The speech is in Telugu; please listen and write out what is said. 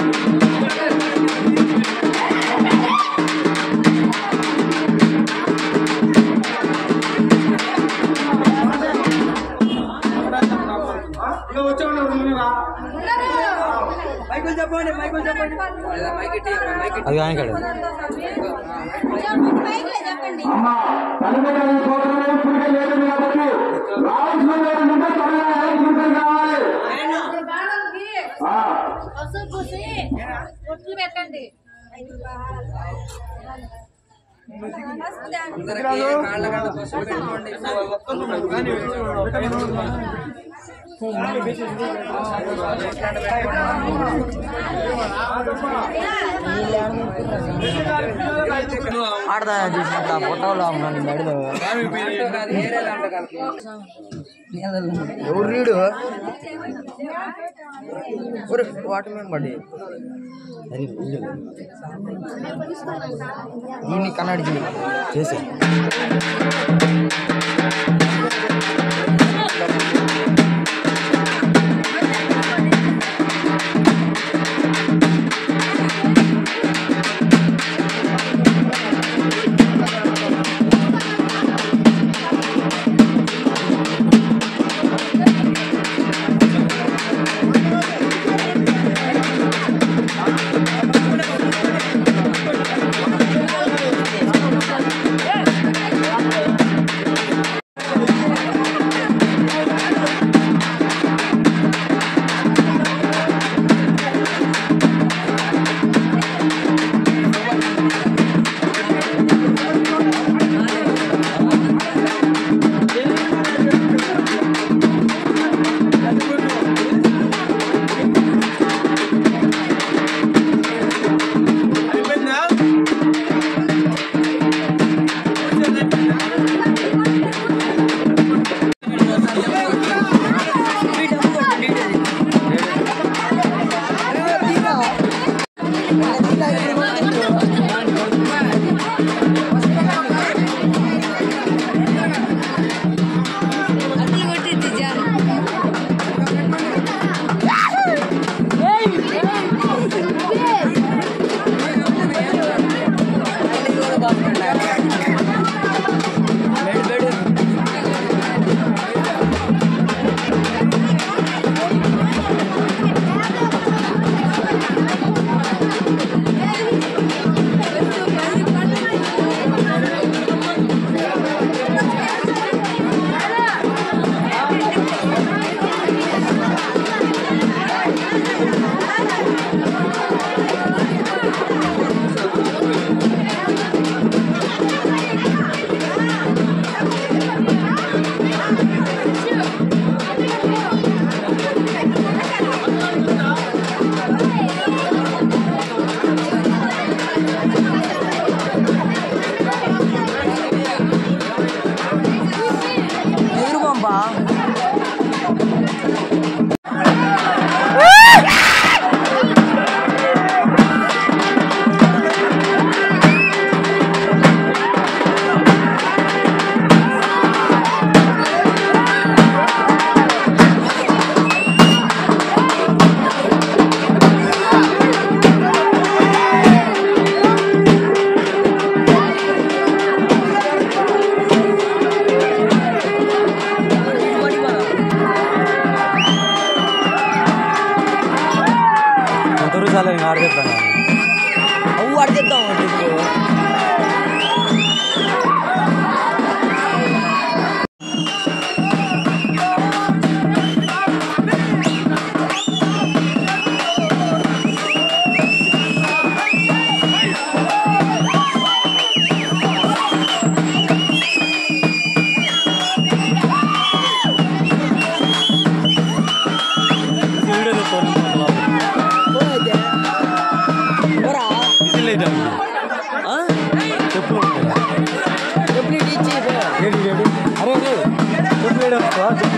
ఇక వచ్చేవాళ్ళు ఎవరు ఉన్నారా? అది కానీ కాదు చెప్పండి అమ్మ తల్లిదండ్రులు సోదరులు ఇప్పటికే లేదు కాబట్టి రావాల్సిన వారు ఉంటే త్వరగా ఎలక్ట్రికల్ కావాలి ఆ, పసుపు పూసి ఒట్లు పెట్టండి ఆడదా చూసినట్టు ఆ ఫోటోలో ఉన్నాను మెడలో ఎవరు రీడు వాటర్ మీద పడి అది దీన్ని కన్నడి చేసి ఎదురు పంపా మొదటి సార్లు ఇంకా ఆడేస్తాను అవు ఆడేద్దాం చెప్పు అరే చెప్పు